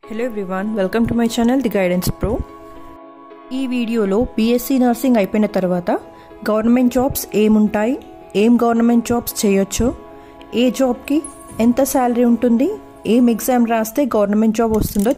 hello everyone welcome to my channel the guidance pro ఈ వీడియోలో BSc nursing అయిపోయిన తర్వాత గవర్నమెంట్ జాబ్స్ ఏముంటాయి ఏం గవర్నమెంట్ జాబ్స్ చేయొచ్చు ఏ జాబ్కి ఎంత శాలరీ ఉంటుంది ఏం ఎగ్జామ్ రాస్తే గవర్నమెంట్ జాబ్ వస్తుందో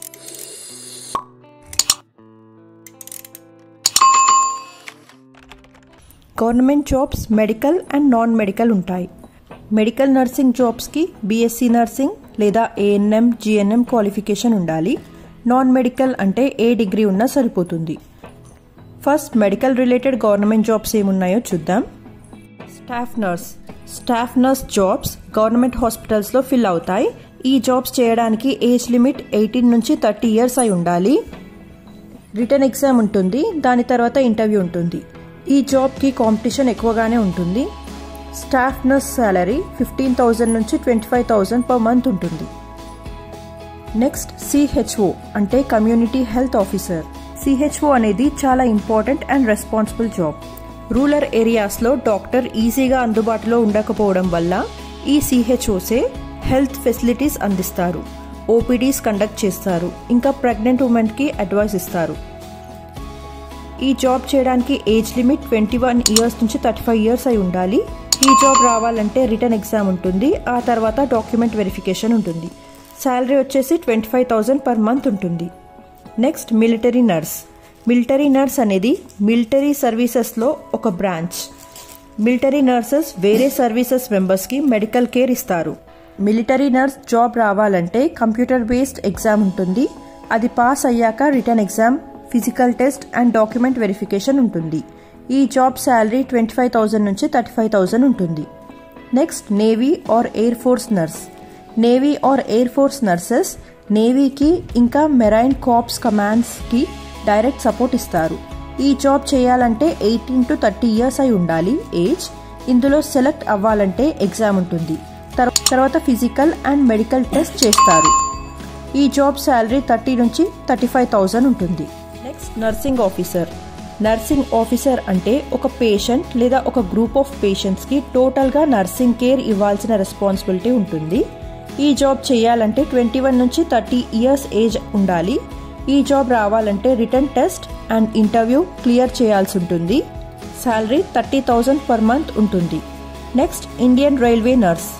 government jobs medical and non medical ఉంటాయి మెడికల్ నర్సింగ్ జాబ్స్కి బీఎస్సీ నర్సింగ్ లేదా ఏఎన్ఎం జిఎన్ఎం క్వాలిఫికేషన్ ఉండాలి నాన్ మెడికల్ అంటే ఏ డిగ్రీ ఉన్నా సరిపోతుంది first medical related government jobs ఏమున్నాయో చూద్దాం staff nurse staff nurse jobs government హాస్పిటల్స్లో ఫిల్ అవుతాయి ఈ జాబ్స్ చేయడానికి ఏజ్ లిమిట్ ఎయిటీన్ నుంచి థర్టీ ఇయర్స్ అయి ఉండాలి రిటర్న్ ఎగ్జామ్ ఉంటుంది దాని తర్వాత ఇంటర్వ్యూ ఉంటుంది ఈ జాబ్కి కాంపిటీషన్ ఎక్కువగానే ఉంటుంది staff nurse salary fifteen thousand నుంచి twenty five thousand per month ఉంటుంది నెక్స్ట్ సిహెచ్ఓ అంటే కమ్యూనిటీ హెల్త్ ఆఫీసర్ సిహెచ్ఓ అనేది చాలా important and responsible job rural ఏరియాస్లో డాక్టర్ ఈజీగా అందుబాటులో ఉండకపోవడం వల్ల ఈ సిహెచ్ఓసే హెల్త్ ఫెసిలిటీస్ అందిస్తారు ఓపీడీస్ కండక్ట్ చేస్తారు ఇంకా ప్రెగ్నెంట్ ఉమెన్కి అడ్వైస్ ఇస్తారు ఈ జాబ్ చేయడానికి age limit twenty one years నుంచి థర్టీ ఫైవ్ ఇయర్స్ అయి ఉండాలి ఈ జాబ్ రావాలంటే రిటర్న్ ఎగ్జామ్ ఉంటుంది ఆ తర్వాత డాక్యుమెంట్ వెరిఫికేషన్ ఉంటుంది శాలరీ వచ్చేసి twenty five thousand per month ఉంటుంది next military nurse military nurse అనేది మిలిటరీ సర్వీసెస్లో ఒక బ్రాంచ్ మిలిటరీ నర్సెస్ వేరే సర్వీసెస్ మెంబర్స్కి మెడికల్ కేర్ ఇస్తారు మిలిటరీ నర్స్ జాబ్ రావాలంటే కంప్యూటర్ బేస్డ్ ఎగ్జామ్ ఉంటుంది అది పాస్ అయ్యాక written exam physical test and document verification ఉంటుంది ఈ job salary twenty five thousand నుంచి థర్టీ ఫైవ్ థౌజండ్ ఉంటుంది next navy or air force nurse navy or air force nurses నేవీకి ఇంకా మెరైన్ కాప్స్ కమాండ్స్కి డైరెక్ట్ సపోర్ట్ ఇస్తారు ఈ జాబ్ చేయాలంటే ఎయిటీన్ టు థర్టీ ఇయర్స్ అయి ఉండాలి ఏజ్ ఇందులో సెలెక్ట్ అవ్వాలంటే ఎగ్జామ్ ఉంటుంది తర్వాత ఫిజికల్ అండ్ మెడికల్ టెస్ట్ చేస్తారు ఈ జాబ్ శాలరీ థర్టీ నుంచి థర్టీ ఫైవ్ థౌజండ్ ఉంటుంది next nursing officer nursing officer అంటే ఒక పేషెంట్ లేదా ఒక గ్రూప్ ఆఫ్ పేషెంట్స్కి టోటల్గా నర్సింగ్ కేర్ ఇవ్వాల్సిన రెస్పాన్సిబిలిటీ ఉంటుంది ఈ జాబ్ చేయాలంటే ట్వంటీ వన్ నుంచి థర్టీ ఇయర్స్ ఏజ్ ఉండాలి ఈ జాబ్ రావాలంటే written test and interview clear చేయాల్సి ఉంటుంది salary thirty thousand per month ఉంటుంది next Indian railway nurse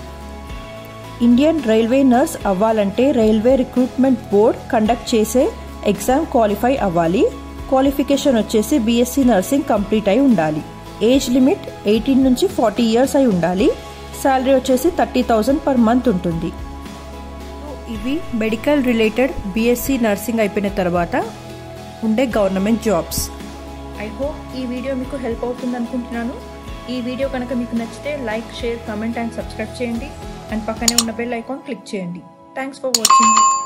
Indian railway nurse అవ్వాలంటే రైల్వే రిక్రూట్మెంట్ బోర్డ్ కండక్ట్ చేసే ఎగ్జామ్ క్వాలిఫై అవ్వాలి క్వాలిఫికేషన్ వచ్చేసి బీఎస్సీ నర్సింగ్ కంప్లీట్ అయి ఉండాలి ఏజ్ లిమిట్ ఎయిటీన్ నుంచి ఫార్టీ ఇయర్స్ అయి ఉండాలి శాలరీ వచ్చేసి థర్టీ థౌజండ్ పర్ మంత్ ఉంటుంది ఇవి మెడికల్ రిలేటెడ్ బీఎస్సీ నర్సింగ్ అయిపోయిన తర్వాత ఉండే గవర్నమెంట్ జాబ్స్ ఐ హోప్ ఈ వీడియో మీకు హెల్ప్ అవుతుంది అనుకుంటున్నాను ఈ వీడియో కనుక మీకు నచ్చితే like share comment and subscribe చేయండి అండ్ పక్కనే ఉన్న బెల్ ఐకాన్ క్లిక్ చేయండి థ్యాంక్స్ ఫర్ వాచింగ్